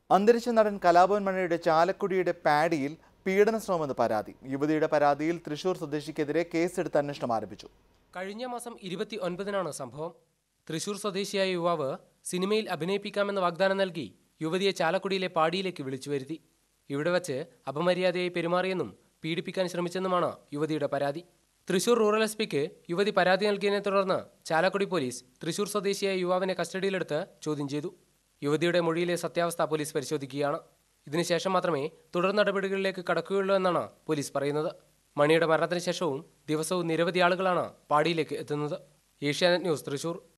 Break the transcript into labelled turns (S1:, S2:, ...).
S1: അന്തരിച്ച നടൻ കലാഭവൻ മണിയുടെ ചാലക്കുടിയുടെ പാഡിയിൽ പീഡന ശ്രമമെന്ന് പരാതി യുവതിയുടെ പരാതിയിൽ തൃശൂർ സ്വദേശിക്കെതിരെ കേസെടുത്ത് അന്വേഷണം ആരംഭിച്ചു
S2: കഴിഞ്ഞ മാസം ഇരുപത്തി ഒൻപതിനാണ് സംഭവം തൃശൂർ സ്വദേശിയായ യുവാവ് സിനിമയിൽ അഭിനയിപ്പിക്കാമെന്ന വാഗ്ദാനം നൽകി യുവതിയെ ചാലക്കുടിയിലെ പാടിയിലേക്ക് വിളിച്ചു വരുത്തി ഇവിടെ വച്ച് അപമര്യാദയായി പെരുമാറിയെന്നും പീഡിപ്പിക്കാൻ ശ്രമിച്ചെന്നുമാണ് യുവതിയുടെ പരാതി തൃശൂർ റൂറൽ എസ് പിക്ക് യുവതി പരാതി നൽകിയതിനെ തുടർന്ന് ചാലക്കുടി പോലീസ് തൃശൂർ സ്വദേശിയായ യുവാവിനെ കസ്റ്റഡിയിലെടുത്ത് ചോദ്യം ചെയ്തു യുവതിയുടെ മൊഴിയിലെ സത്യാവസ്ഥ പോലീസ് പരിശോധിക്കുകയാണ് ഇതിനുശേഷം മാത്രമേ തുടർ നടപടികളിലേക്ക് കടക്കുകയുള്ളൂ എന്നാണ് പോലീസ് പറയുന്നത് മണിയുടെ മരണത്തിന് ശേഷവും ദിവസവും നിരവധി ആളുകളാണ് പാടിയിലേക്ക് എത്തുന്നത് ഏഷ്യാനെറ്റ് ന്യൂസ് തൃശൂർ